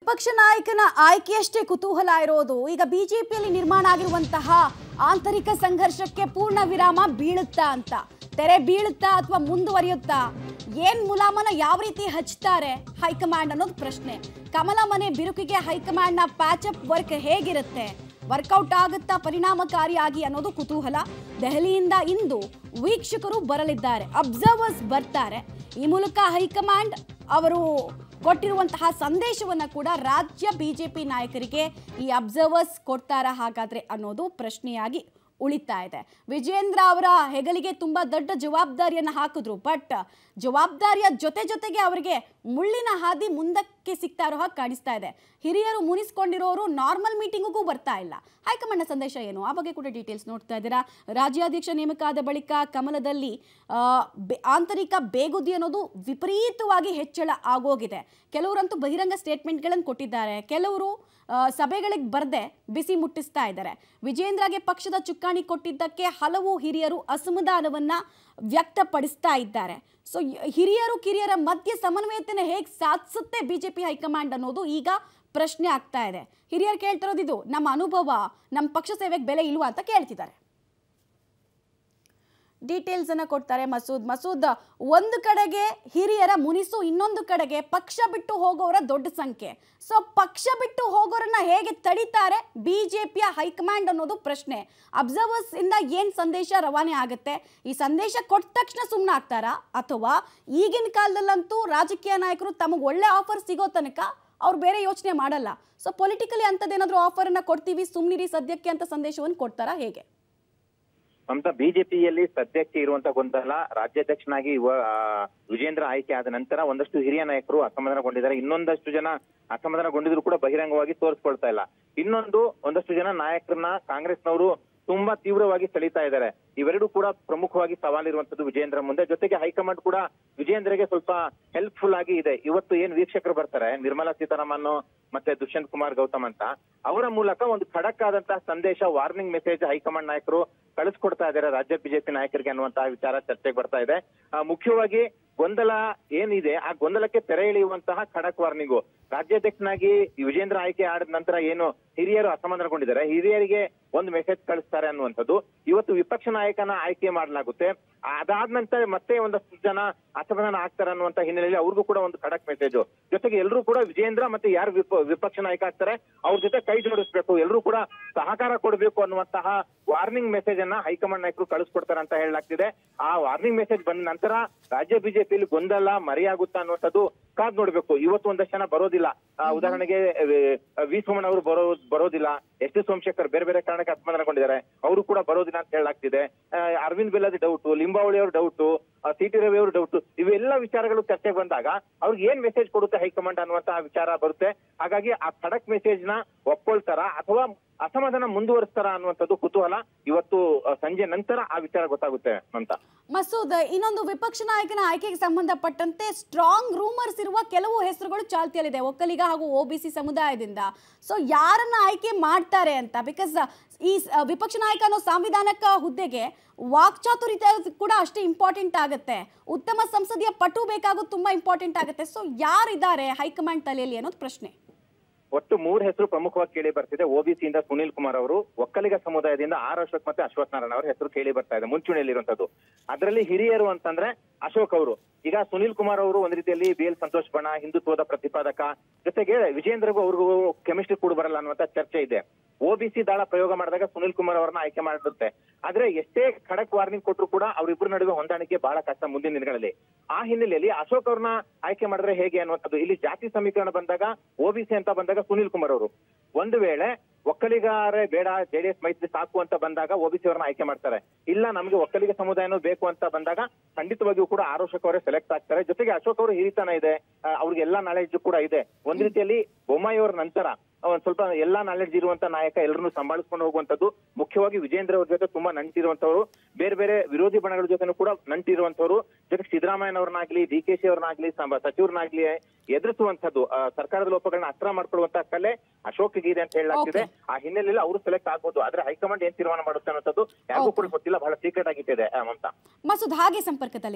ವಿಪಕ್ಷ ನಾಯಕನ ಆಯ್ಕೆಯಷ್ಟೇ ಕುತೂಹಲ ಇರೋದು ಈಗ ಬಿಜೆಪಿಯಲ್ಲಿ ನಿರ್ಮಾಣ ಆಗಿರುವಂತಹ ಆಂತರಿಕ ಸಂಘರ್ಷಕ್ಕೆ ಪೂರ್ಣ ವಿರಾಮ ಬೀಳುತ್ತಾ ಅಂತ ತೆರೆ ಬೀಳುತ್ತಾ ಅಥವಾ ಮುಂದುವರಿಯುತ್ತಾ ಏನ್ ಮುಲಾಮನ ಯಾವ ರೀತಿ ಹಚ್ತಾರೆ ಹೈಕಮಾಂಡ್ ಅನ್ನೋದು ಪ್ರಶ್ನೆ ಕಮಲ ಮನೆ ಬಿರುಕಿಗೆ ಹೈಕಮಾಂಡ್ನ ಪ್ಯಾಚಪ್ ವರ್ಕ್ ಹೇಗಿರುತ್ತೆ ವರ್ಕೌಟ್ ಆಗುತ್ತಾ ಪರಿಣಾಮಕಾರಿಯಾಗಿ ಅನ್ನೋದು ಕುತೂಹಲ ದೆಹಲಿಯಿಂದ ಇಂದು ವೀಕ್ಷಕರು ಬರಲಿದ್ದಾರೆ ಅಬ್ಸರ್ವರ್ಸ್ ಬರ್ತಾರೆ ಈ ಮೂಲಕ ಹೈಕಮಾಂಡ್ ಅವರು ಕೊಟ್ಟಿರುವಂತಹ ಸಂದೇಶವನ್ನ ಕೂಡ ರಾಜ್ಯ ಬಿಜೆಪಿ ನಾಯಕರಿಗೆ ಈ ಅಬ್ಸರ್ವರ್ಸ್ ಕೊಡ್ತಾರಾ ಹಾಗಾದ್ರೆ ಅನ್ನೋದು ಪ್ರಶ್ನೆಯಾಗಿ ಉಳಿತಾ ಇದೆ ವಿಜೇಂದ್ರ ಅವರ ಹೆಗಲಿಗೆ ತುಂಬಾ ದೊಡ್ಡ ಜವಾಬ್ದಾರಿಯನ್ನ ಹಾಕಿದ್ರು ಬಟ್ ಜವಾಬ್ದಾರಿಯ ಜೊತೆ ಜೊತೆಗೆ ಅವರಿಗೆ ಮುಳ್ಳಿನ ಹಾದಿ ಮುಂದಕ್ಕೆ ಸಿಗ್ತಾ ಇರೋ ಹಾಗೆ ಕಾಣಿಸ್ತಾ ಇದೆ ಹಿರಿಯರು ಮುನಿಸ್ಕೊಂಡಿರೋರು ನಾರ್ಮಲ್ ಮೀಟಿಂಗಿಗೂ ಬರ್ತಾ ಇಲ್ಲ ಹೈಕಮಾಂಡ್ನ ಸಂದೇಶ ಏನು ಆ ಬಗ್ಗೆ ಕೂಡ ಡೀಟೇಲ್ಸ್ ನೋಡ್ತಾ ಇದ್ದೀರಾ ರಾಜ್ಯಾಧ್ಯಕ್ಷ ನೇಮಕ ಆದ ಬಳಿಕ ಕಮಲದಲ್ಲಿ ಆ, ಬೆ- ಆಂತರಿಕ ಬೇಗುದಿ ಅನ್ನೋದು ವಿಪರೀತವಾಗಿ ಹೆಚ್ಚಳ ಆಗೋಗಿದೆ ಕೆಲವರಂತೂ ಬಹಿರಂಗ ಸ್ಟೇಟ್ಮೆಂಟ್ಗಳನ್ನು ಕೊಟ್ಟಿದ್ದಾರೆ ಕೆಲವರು ಆ, ಸಭೆಗಳಿಗೆ ಬರದೆ ಬಿಸಿ ಮುಟ್ಟಿಸ್ತಾ ಇದ್ದಾರೆ ವಿಜೇಂದ್ರಗೆ ಪಕ್ಷದ ಚುಕ್ಕಾಣಿ ಕೊಟ್ಟಿದ್ದಕ್ಕೆ ಹಲವು ಹಿರಿಯರು ಅಸಮಾಧಾನವನ್ನ ವ್ಯಕ್ತಪಡಿಸ್ತಾ ಇದ್ದಾರೆ ಸೊ ಹಿರಿಯರು ಕಿರಿಯರ ಮಧ್ಯೆ ಸಮನ್ವಯತೆಯನ್ನು ಹೇಗೆ ಸಾಧಿಸುತ್ತೆ ಬಿಜೆಪಿ ಹೈಕಮಾಂಡ್ ಅನ್ನೋದು ಈಗ ಪ್ರಶ್ನೆ ಆಗ್ತಾ ಇದೆ ಹಿರಿಯರು ಕೇಳ್ತಿರೋದು ಇದು ನಮ್ಮ ಅನುಭವ ನಮ್ಮ ಪಕ್ಷ ಸೇವೆಗೆ ಬೆಲೆ ಇಲ್ವಾ ಅಂತ ಕೇಳ್ತಿದ್ದಾರೆ ಡೀಟೇಲ್ಸ್ ಅನ್ನ ಕೊಡ್ತಾರೆ ಮಸೂದ್ ಮಸೂದ್ ಒಂದು ಕಡೆಗೆ ಹಿರಿಯರ ಮುನಿಸು ಇನ್ನೊಂದು ಕಡೆಗೆ ಪಕ್ಷ ಬಿಟ್ಟು ಹೋಗೋರ ದೊಡ್ಡ ಸಂಖ್ಯೆ ಸೊ ಪಕ್ಷ ಬಿಟ್ಟು ಹೋಗೋರನ್ನ ಹೇಗೆ ತಡಿತಾರೆ ಬಿಜೆಪಿಯ ಹೈಕಮಾಂಡ್ ಅನ್ನೋದು ಪ್ರಶ್ನೆ ಅಬ್ಸರ್ವರ್ಸ್ ಇಂದ ಏನ್ ಸಂದೇಶ ರವಾನೆ ಆಗುತ್ತೆ ಈ ಸಂದೇಶ ಕೊಟ್ಟ ತಕ್ಷಣ ಸುಮ್ಮನೆ ಆಗ್ತಾರಾ ಅಥವಾ ಈಗಿನ ಕಾಲದಲ್ಲಂತೂ ರಾಜಕೀಯ ನಾಯಕರು ತಮಗೆ ಒಳ್ಳೆ ಆಫರ್ ಸಿಗೋ ತನಕ ಅವ್ರು ಬೇರೆ ಯೋಚನೆ ಮಾಡಲ್ಲ ಸೊ ಪೊಲಿಟಿಕಲಿ ಅಂಥದ್ದೇನಾದ್ರೂ ಆಫರನ್ನ ಕೊಡ್ತೀವಿ ಸುಮ್ಮನಿರಿ ಸದ್ಯಕ್ಕೆ ಅಂತ ಸಂದೇಶವನ್ನು ಕೊಡ್ತಾರಾ ಹೇಗೆ ಮಮತಾ ಬಿಜೆಪಿಯಲ್ಲಿ ಸದ್ಯಕ್ಕೆ ಇರುವಂತ ಗೊಂದಲ ರಾಜ್ಯಾಧ್ಯಕ್ಷನಾಗಿ ಇವ- ಆ, ವಿಜೇಂದ್ರ ಆಯ್ಕೆ ಆದ ನಂತರ ಒಂದಷ್ಟು ಹಿರಿಯ ನಾಯಕರು ಅಸಮಾಧಾನಗೊಂಡಿದ್ದಾರೆ ಇನ್ನೊಂದಷ್ಟು ಜನ ಅಸಮಾಧಾನಗೊಂಡಿದ್ರು ಕೂಡ ಬಹಿರಂಗವಾಗಿ ತೋರಿಸ್ಕೊಳ್ತಾ ಇಲ್ಲ ಇನ್ನೊಂದು ಒಂದಷ್ಟು ಜನ ನಾಯಕರನ್ನ ಕಾಂಗ್ರೆಸ್ನವರು ತುಂಬಾ ತೀವ್ರವಾಗಿ ಸೆಳೀತಾ ಇದ್ದಾರೆ ಇವೆರಡೂ ಕೂಡ ಪ್ರಮುಖವಾಗಿ ಸವಾಲಿರುವಂತದ್ದು ವಿಜೇಂದ್ರ ಮುಂದೆ ಜೊತೆಗೆ ಹೈಕಮಾಂಡ್ ಕೂಡ ವಿಜೇಂದ್ರಗೆ ಸ್ವಲ್ಪ ಹೆಲ್ಪ್ಫುಲ್ ಆಗಿ ಇದೆ ಇವತ್ತು ಏನ್ ವೀಕ್ಷಕರು ಬರ್ತಾರೆ ನಿರ್ಮಲಾ ಸೀತಾರಾಮನ್ ಮತ್ತೆ ದುಷ್ಯಂತ್ ಕುಮಾರ್ ಗೌತಮ್ ಅಂತ ಅವರ ಮೂಲಕ ಒಂದು ಖಡಕ್ ಆದಂತಹ ಸಂದೇಶ ವಾರ್ನಿಂಗ್ ಮೆಸೇಜ್ ಹೈಕಮಾಂಡ್ ನಾಯಕರು ಕಳಿಸ್ಕೊಡ್ತಾ ಇದ್ದಾರೆ ರಾಜ್ಯ ಬಿಜೆಪಿ ನಾಯಕರಿಗೆ ಅನ್ನುವಂತಹ ವಿಚಾರ ಚರ್ಚೆಗೆ ಬರ್ತಾ ಇದೆ ಆ, ಮುಖ್ಯವಾಗಿ ಗೊಂದಲ ಏನಿದೆ ಆ ಗೊಂದಲಕ್ಕೆ ತೆರೆ ಎಳೆಯುವಂತಹ ಖಡಕ್ ವಾರ್ನಿಂಗು ರಾಜ್ಯಾಧ್ಯಕ್ಷನಾಗಿ ವಿಜೇಂದ್ರ ಆಯ್ಕೆ ಆದ ನಂತರ ಏನು ಹಿರಿಯರು ಅಸಮಾಧಾನಗೊಂಡಿದ್ದಾರೆ ಹಿರಿಯರಿಗೆ ಒಂದು ಮೆಸೇಜ್ ಕಳಿಸ್ತಾರೆ ಅನ್ನುವಂಥದ್ದು ಇವತ್ತು ವಿಪಕ್ಷ ನಾಯಕನ ಆಯ್ಕೆ ಮಾಡಲಾಗುತ್ತೆ ಅದಾದ ನಂತರ ಮತ್ತೆ ಒಂದಷ್ಟು ಜನ ಅಸಮಾಧಾನ ಆಗ್ತಾರೆ ಅನ್ನುವಂತ ಹಿನ್ನೆಲೆಯಲ್ಲಿ ಅವ್ರಿಗೂ ಕೂಡ ಒಂದು ಖಡಕ್ ಮೆಸೇಜ್ ಜೊತೆಗೆ ಎಲ್ಲರೂ ಕೂಡ ವಿಜೇಂದ್ರ ಮತ್ತೆ ಯಾರು ವಿಪ- ವಿಪಕ್ಷ ನಾಯಕ ಆಗ್ತಾರೆ ಅವ್ರ ಜೊತೆ ಕೈ ಜೋಡಿಸ್ಬೇಕು ಎಲ್ಲರೂ ಕೂಡ ಸಹಕಾರ ಕೊಡಬೇಕು ಅನ್ನುವಂತಹ ವಾರ್ನಿಂಗ್ ಮೆಸೇಜ್ ಅನ್ನ ಹೈಕಮಾಂಡ್ ನಾಯಕರು ಕಳಿಸ್ಕೊಡ್ತಾರೆ ಅಂತ ಹೇಳಲಾಗ್ತಿದೆ ಆ ವಾರ್ನಿಂಗ್ ಮೆಸೇಜ್ ಬಂದ ನಂತರ ರಾಜ್ಯ ಬಿಜೆಪಿಯಲ್ಲಿ ಗೊಂದಲ ಮರೆಯಾಗುತ್ತಾ ಅನ್ನುವಂಥದ್ದು ಕಾದ್ ನೋಡ್ಬೇಕು ಇವತ್ತು ಒಂದಷ್ಟು ಜನ ಬರೋದಿಲ್ಲ ಆ, ಉದಾಹರಣೆಗೆ ಆ, ವಿ ಸೋಮಣ್ಣ ಅವರು ಬರೋ ಬರೋದಿಲ್ಲ ಎಸ್ ಟಿ ಸೋಮಶೇಖರ್ ಬೇರೆ ಬೇರೆ ಕಾರಣಕ್ಕೆ ಅಸಮಾಧಾನಗೊಂಡಿದ್ದಾರೆ ಅವರು ಕೂಡ ಬರೋದಿಲ್ಲ ಅಂತ ಹೇಳಲಾಗ್ತಿದೆ ಆ, ಅರವಿಂದ್ ಬೆಲ್ಲದಿ ಡೌಟ್ ಲಿಂಬಾವಳಿ ಅವ್ರ ಡೌಟ್ ಸಿ ಟಿ ರವಿ ಅವ್ರ ಡೌಟ್ ಇವೆಲ್ಲ ವಿಚಾರಗಳು ಚರ್ಚೆಗೆ ಬಂದಾಗ ಅವ್ರಿಗೆ ಏನ್ ಮೆಸೇಜ್ ಕೊಡುತ್ತೆ ಹೈಕಮಾಂಡ್ ಅನ್ನುವಂತಹ ವಿಚಾರ ಬರುತ್ತೆ ಹಾಗಾಗಿ ಆ ಖಡಕ್ ಮೆಸೇಜ್ ನ ಒಪ್ಕೊಳ್ತಾರ ಅಥವಾ ಅಸಮಾಧಾನ ಮುಂದುವರಿಸ್ತಾರ ಅನ್ನುವಂಥದ್ದು ಕುತೂಹಲ ಇವತ್ತು ಆ, ಸಂಜೆ ನಂತರ ಆ ವಿಚಾರ ಗೊತ್ತಾಗುತ್ತೆ ಅಂತ ಮಸೂದ್ ಇನ್ನೊಂದು ವಿಪಕ್ಷ ನಾಯಕನ ಆಯ್ಕೆಗೆ ಸಂಬಂಧಪಟ್ಟಂತೆ ಸ್ಟ್ರಾಂಗ್ ರೂಮರ್ಸ್ ಇರುವ ಕೆಲವು ಹೆಸರುಗಳು ಚಾಲ್ತಿಯಲ್ಲಿದೆ ಒಕ್ಕಲಿಗ ಹಾಗೂ ಒಬಿಸಿ ಸಮುದಾಯದಿಂದ ಸೊ ಯಾರನ್ನ ಆಯ್ಕೆ ಮಾಡ್ತಾರೆ ಅಂತ ಬಿಕಾಸ್ ಈ ಸ- ವಿಪಕ್ಷ ನಾಯಕ ಅನ್ನೋ ಸಾಂವಿಧಾನಿಕ ಹುದ್ದೆಗೆ ವಾಕ್ಚಾತುರ್ಯ ಕೂಡ ಅಷ್ಟೇ ಇಂಪಾರ್ಟೆಂಟ್ ಆಗುತ್ತೆ ಉತ್ತಮ ಸಂಸದೀಯ ಪಟು ಬೇಕಾಗೋದು ತುಂಬಾ ಇಂಪಾರ್ಟೆಂಟ್ ಆಗುತ್ತೆ ಸೊ ಯಾರಿದ್ದಾರೆ ಹೈಕಮಾಂಡ್ ತಲೆಯಲ್ಲಿ ಅನ್ನೋದು ಪ್ರಶ್ನೆ ಒಟ್ಟು ಮೂರು ಹೆಸರು ಪ್ರಮುಖವಾಗಿ ಕೇಳಿ ಬರ್ತಿದೆ OBC ಇಂದ ಸುನೀಲ್ ಕುಮಾರ್ ಅವರು ಒಕ್ಕಲಿಗ ಸಮುದಾಯದಿಂದ ಆರ್ ಅಶೋಕ್ ಮತ್ತೆ ಅಶ್ವಥ್ ನಾರಾಯಣ ಅವರ ಹೆಸರು ಕೇಳಿ ಬರ್ತಾ ಇದೆ ಮುಂಚೂಣಿಯಲ್ಲಿರುವಂತದ್ದು ಅದರಲ್ಲಿ ಹಿರಿಯರು ಅಂತಂದ್ರೆ ಅಶೋಕ್ ಅವರು ಈಗ ಸುನೀಲ್ ಕುಮಾರ್ ಅವರು ಒಂದ್ ರೀತಿಯಲ್ಲಿ ಬಿ ಎಲ್ ಸಂತೋಷ್ ಬಣ ಹಿಂದುತ್ವದ ಪ್ರತಿಪಾದಕ ಜೊತೆಗೆ ವಿಜೇಂದ್ರಗೂ ಅವ್ರಿಗೂ ಕೆಮಿಸ್ಟ್ರಿ ಕೂಡ ಬರಲ್ಲ ಅನ್ನುವಂತ ಚರ್ಚೆ ಇದೆ ಓಬಿಸಿ ದಾಳ ಪ್ರಯೋಗ ಮಾಡಿದಾಗ ಸುನೀಲ್ ಕುಮಾರ್ ಅವರನ್ನ ಆಯ್ಕೆ ಮಾಡುತ್ತೆ ಆದ್ರೆ ಎಷ್ಟೇ ಖಡಕ್ ವಾರ್ನಿಂಗ್ ಕೊಟ್ಟರು ಕೂಡ ಅವರಿಬ್ಬರ ನಡುವೆ ಹೊಂದಾಣಿಕೆ ಬಹಳ ಕಷ್ಟ ಮುಂದಿನ ದಿನಗಳಲ್ಲಿ ಆ ಹಿನ್ನೆಲೆಯಲ್ಲಿ ಅಶೋಕ್ ಅವ್ರನ್ನ ಆಯ್ಕೆ ಮಾಡಿದ್ರೆ ಹೇಗೆ ಅನ್ನುವಂಥದ್ದು ಇಲ್ಲಿ ಜಾತಿ ಸಮೀಕರಣ ಬಂದಾಗ ಓಬಿಸಿ ಅಂತ ಬಂದಾಗ ಸುನೀಲ್ ಕುಮಾರ್ ಅವರು ಒಂದು ವೇಳೆ ಒಕ್ಕಲಿಗರೇ ಬೇಡ ಜೆಡಿಎಸ್ ಮೈತ್ರಿ ಸಾಕು ಅಂತ ಬಂದಾಗ ಓಬಿಸಿ ಅವರನ್ನ ಆಯ್ಕೆ ಮಾಡ್ತಾರೆ ಇಲ್ಲ ನಮಗೆ ಒಕ್ಕಲಿಗ ಸಮುದಾಯನೂ ಬೇಕು ಅಂತ ಬಂದಾಗ ಖಂಡಿತವಾಗಿಯೂ ಕೂಡ ಆರ್ ಅಶೋಕ್ ಅವರೇ ಸೆಲೆಕ್ಟ್ ಆಗ್ತಾರೆ ಜೊತೆಗೆ ಅಶೋಕ್ ಅವರು ಹಿರಿತನ ಇದೆ ಆ, ಅವ್ರಿಗೆ ಎಲ್ಲಾ ನಾಲೆಡ್ಜ್ ಕೂಡ ಇದೆ ಒಂದ್ ರೀತಿಯಲ್ಲಿ ಬೊಮ್ಮಾಯಿ ಅವರ ನಂತರ ಒಂದ್ ಸ್ವಲ್ಪ ಎಲ್ಲಾ ನಾಲೆಡ್ಜ್ ಇರುವಂತ ನಾಯಕ ಎಲ್ಲರನ್ನೂ ಸಂಭಾಳಿಸ್ಕೊಂಡು ಹೋಗುವಂತದ್ದು ಮುಖ್ಯವಾಗಿ ವಿಜೇಂದ್ರ ಅವ್ರ ಜೊತೆ ತುಂಬಾ ನಂಟಿರುವಂತವರು ಬೇರೆ ಬೇರೆ ವಿರೋಧಿ ಬಣಗಳ ಜೊತೆನೂ ಕೂಡ ನಂಟಿರುವಂತವರು ಜೊತೆಗೆ ಸಿದ್ದರಾಮಯ್ಯನವ್ರನ್ನಾಗ್ಲಿ ಡಿ ಕೆ ಶಿ ಅವ್ರನ್ನಾಗ್ಲಿ ಸಂ- ಸಚಿವರನ್ನಾಗ್ಲಿ ಎದುರಿಸುವಂತದ್ದು ಆ, ಸರ್ಕಾರದ ಲೋಪಗಳನ್ನ ಅಸ್ತ್ರ ಮಾಡ್ಕೊಳ್ಳುವಂತ ಕಲೆ ಅಶೋಕ್ಗೆ ಇದೆ ಅಂತ ಹೇಳಲಾಗ್ತಿದೆ ಆ ಹಿನ್ನೆಲೆಯಲ್ಲಿ ಅವರು ಸೆಲೆಕ್ಟ್ ಆಗ್ಬೋದು ಆದ್ರೆ ಹೈಕಮಾಂಡ್ ಏನ್ ತೀರ್ಮಾನ ಮಾಡುತ್ತೆ ಅನ್ನೋದು ಯಾರಿಗೂ ಕೂಡ ಗೊತ್ತಿಲ್ಲ ಬಹಳ ಸೀಕ್ರೆಟ್ ಆಗಿಟ್ಟಿದೆ ಆ, ಮಮತಾ ಮಸೂದ್ ಹಾಗೆ ಸಂಪರ್ಕದಲ್ಲಿ